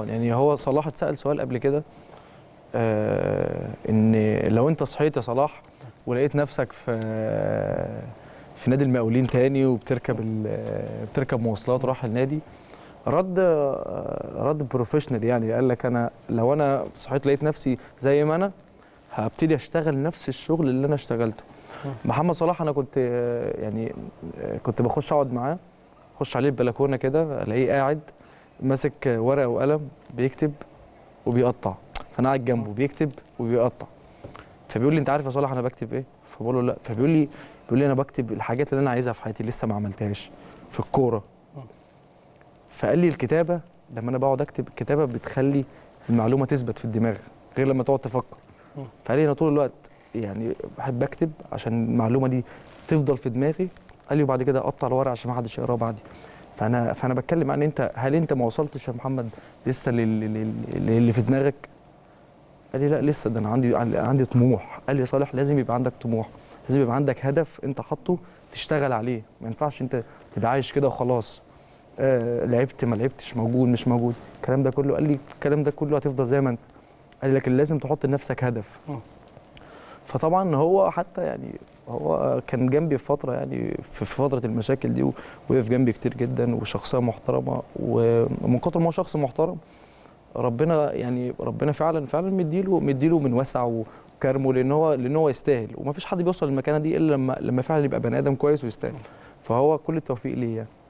يعني هو صلاح اتسال سؤال قبل كده آه ان لو انت صحيت يا صلاح ولقيت نفسك في في نادي المقاولين تاني وبتركب ال- بتركب مواصلات رايح النادي رد رد بروفيشنال يعني قال لك انا لو انا صحيت لقيت نفسي زي ما انا هبتدي اشتغل نفس الشغل اللي انا اشتغلته محمد صلاح انا كنت آه، يعني آه، كنت بخش اقعد معاه اخش عليه البلكونه كده الاقيه قاعد ماسك ورقه وقلم بيكتب وبيقطع فانا قاعد جنبه بيكتب وبيقطع فبيقول لي انت عارف يا صلاح انا بكتب ايه فبقول له لا فبيقول لي بيقول لي انا بكتب الحاجات اللي انا عايزها في حياتي لسه ما عملتهاش في الكوره فقال لي الكتابه لما انا بقعد اكتب الكتابه بتخلي المعلومه تثبت في الدماغ غير لما تقعد تفكر فقال لي انا طول الوقت يعني بحب اكتب عشان المعلومه دي تفضل في دماغي قال لي وبعد كده اقطع الورق عشان ما حدش يقراه بعدي فانا فانا بتكلم عن انت هل انت ما وصلتش يا محمد لسه لل- لل- للي في دماغك قال لي لا لسه ده انا عندي عندي طموح قال لي يا صالح لازم يبقى عندك طموح لازم يبقى عندك هدف انت حاطه تشتغل عليه ما ينفعش انت تبقى عايش كده وخلاص آه لعبت ما لعبتش موجود مش موجود الكلام ده كله قال لي الكلام ده كله هتفضل زي ما انت قال لي لكن لازم تحط لنفسك هدف فطبعا هو حتى يعني هو كان جنبي في فتره يعني في في فتره المشاكل دي وقف جنبي كتير جدا وشخصيه محترمه ومن كتر ما هو شخص محترم ربنا يعني ربنا فعلا فعلا مديله مديله من وسع وكرمه لان هو لان هو يستاهل وما فيش حد بيوصل للمكانه دي الا لما لما فعلا يبقى بني ادم كويس ويستاهل فهو كل التوفيق ليه يعني